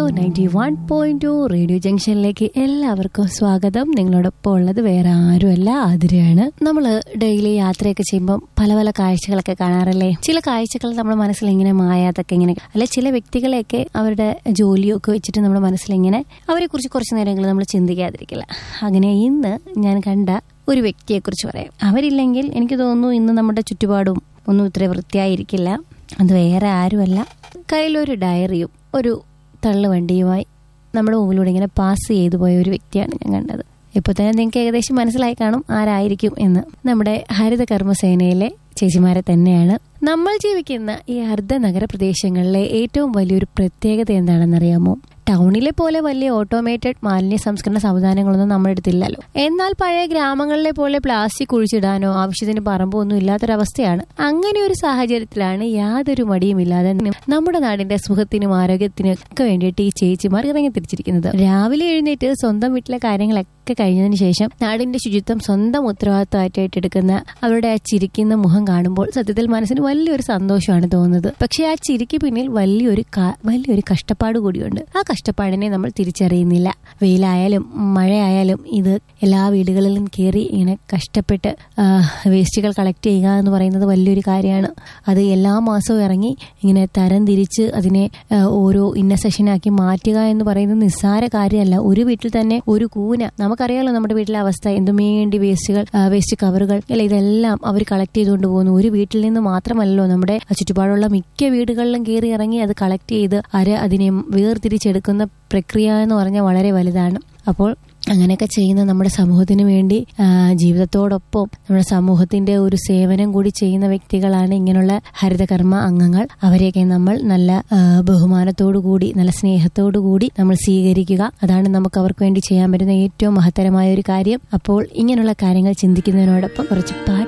ninety one point two radio ജംഗ്ഷനിലേക്ക് എല്ലാവർക്കും സ്വാഗതം നിങ്ങളോടൊപ്പം ഉള്ളത് വേറെ ആരുമല്ല ആതിരയാണ് നമ്മൾ ഡെയിലി യാത്രയൊക്കെ ചെയ്യുമ്പോൾ പല പല കാഴ്ചകളൊക്കെ കാണാറല്ലേ ചില കാഴ്ചകൾ നമ്മുടെ മനസ്സിൽ ഇങ്ങനെ മായാതൊക്കെ ഇങ്ങനെ അല്ലെ ചില വ്യക്തികളെയൊക്കെ അവരുടെ ജോലിയൊക്കെ വെച്ചിട്ട് നമ്മുടെ മനസ്സിൽ ഇങ്ങനെ അവരെ കുറിച്ച് കുറച്ച് നേരമെങ്കിലും നമ്മൾ ചിന്തിക്കാതിരിക്കില്ല അങ്ങനെ ഇന്ന് ഞാൻ കണ്ട ഒരു വ്യക്തിയെക്കുറിച്ച് പറയാം അവരില്ലെങ്കിൽ എനിക്ക് തോന്നുന്നു ഇന്ന് നമ്മുടെ ചുറ്റുപാടും ഒന്നും ഇത്ര വൃത്തിയായിരിക്കില്ല അത് വേറെ ആരുമല്ല കയ്യിലൊരു ഡയറിയും ഒരു തള്ളുവണ്ടിയുമായി നമ്മുടെ മുമ്പിലൂടെ ഇങ്ങനെ പാസ് ചെയ്തു പോയ ഒരു വ്യക്തിയാണ് ഞാൻ കണ്ടത് ഇപ്പോൾ തന്നെ നിങ്ങൾക്ക് ഏകദേശം മനസ്സിലായി കാണും ആരായിരിക്കും എന്ന് നമ്മുടെ ഹരിത കർമ്മസേനയിലെ ചേച്ചിമാരെ തന്നെയാണ് നമ്മൾ ജീവിക്കുന്ന ഈ അർദ്ധ നഗര പ്രദേശങ്ങളിലെ ഏറ്റവും വലിയൊരു പ്രത്യേകത എന്താണെന്നറിയാമോ ടൗണിലെ പോലെ വലിയ ഓട്ടോമേറ്റഡ് മാലിന്യ സംസ്കരണ സംവിധാനങ്ങളൊന്നും നമ്മുടെ അടുത്തില്ലല്ലോ എന്നാൽ പഴയ ഗ്രാമങ്ങളിലെ പോലെ പ്ലാസ്റ്റിക് കുഴിച്ചിടാനോ ആവശ്യത്തിന് പറമ്പോ ഒന്നും ഇല്ലാത്തൊരവസ്ഥയാണ് അങ്ങനെ ഒരു സാഹചര്യത്തിലാണ് യാതൊരു മടിയുമില്ലാതെ നമ്മുടെ നാടിന്റെ സുഖത്തിനും ആരോഗ്യത്തിനും ഒക്കെ വേണ്ടിയിട്ട് ഈ ചേച്ചിമാർ ഇറങ്ങി തിരിച്ചിരിക്കുന്നത് രാവിലെ എഴുന്നേറ്റ് സ്വന്തം വീട്ടിലെ കാര്യങ്ങളൊക്കെ കഴിഞ്ഞതിന് ശേഷം നാടിന്റെ ശുചിത്വം സ്വന്തം ഉത്തരവാദിത്തമായിട്ട് ഏറ്റെടുക്കുന്ന അവരുടെ ആ ചിരിക്കുന്ന മുഖം കാണുമ്പോൾ സത്യത്തിൽ മനസ്സിന് വലിയൊരു സന്തോഷമാണ് തോന്നുന്നത് പക്ഷെ ആ ചിരിക്ക് പിന്നിൽ വലിയൊരു ക- വലിയൊരു കഷ്ടപ്പാട് കൂടിയുണ്ട് ആ കഷ്ടപ്പാടിനെ നമ്മൾ തിരിച്ചറിയുന്നില്ല വെയിലായാലും മഴയായാലും ഇത് എല്ലാ വീടുകളിലും കയറി ഇങ്ങനെ കഷ്ടപ്പെട്ട് ആ, വേസ്റ്റുകൾ കളക്ട് ചെയ്യുക എന്ന് പറയുന്നത് വലിയൊരു കാര്യമാണ് അത് എല്ലാ മാസവും ഇറങ്ങി ഇങ്ങനെ തരം തിരിച്ച് അതിനെ ആ, ഓരോ ഇന്ന സെഷനാക്കി മാറ്റുക എന്ന് പറയുന്നത് നിസ്സാര കാര്യമല്ല ഒരു വീട്ടിൽ തന്നെ ഒരു കൂന നമുക്കറിയാലോ നമ്മുടെ വീട്ടിലെ അവസ്ഥ എന്തും വേണ്ടി വേസ്റ്റുകൾ ആ, വേസ്റ്റ് കവറുകൾ അല്ല ഇതെല്ലാം അവർ കളക്ട് ചെയ്തുകൊണ്ട് പോകുന്നു ഒരു വീട്ടിൽ നിന്ന് മാത്രമല്ലല്ലോ നമ്മുടെ ചുറ്റുപാടുള്ള മിക്ക വീടുകളിലും കയറി ഇറങ്ങി അത് കളക്ട് ചെയ്ത് അര അതിനെ വേർതിരിച്ചെടുക്കുന്ന പ്രക്രിയ എന്ന് പറഞ്ഞാൽ വളരെ വലുതാണ് അപ്പോൾ അങ്ങനെയൊക്കെ ചെയ്യുന്ന നമ്മുടെ സമൂഹത്തിന് വേണ്ടി ആ, ജീവിതത്തോടൊപ്പം നമ്മുടെ സമൂഹത്തിന്റെ ഒരു സേവനം കൂടി ചെയ്യുന്ന വ്യക്തികളാണ് ഇങ്ങനെയുള്ള ഹരിതകർമ്മ അംഗങ്ങൾ അവരെയൊക്കെ നമ്മൾ നല്ല ആ, ബഹുമാനത്തോടു കൂടി നല്ല സ്നേഹത്തോടു കൂടി നമ്മൾ സ്വീകരിക്കുക അതാണ് നമുക്ക് അവർക്ക് വേണ്ടി ചെയ്യാൻ പറ്റുന്ന ഏറ്റവും മഹത്തരമായ ഒരു കാര്യം അപ്പോൾ ഇങ്ങനെയുള്ള കാര്യങ്ങൾ ചിന്തിക്കുന്നതിനോടൊപ്പം കുറച്ച് പാട്ട്